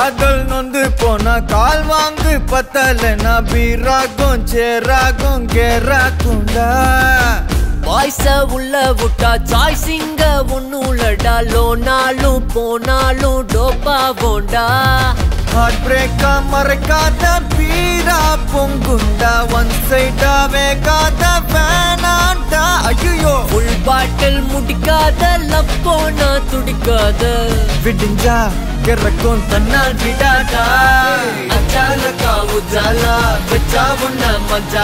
காதல் நொந்து போனா கால் வாங்கு பத்தலனா பீராகும் சேராகும் கேராக்குண்டா பாய்ஸ உள்ள விட்டா சாய்ஸிங்க ஒன்னுலடா லோனாலும் போனாலும் டோப்பா போண்டா ஹார்ட் பிரேக்கா மறைக்காத பீரா பொங்குண்டா ஒன் சைடாவே காத வேணாண்டா ஐயோ ஃபுல் பாட்டில் முடிக்காத லவ் போனா துடிக்காத விடிஞ்சா கிறக்கும் தன்னால் விடாதா அச்சாலக்கா உஜாலா வச்சா உன்ன மஜா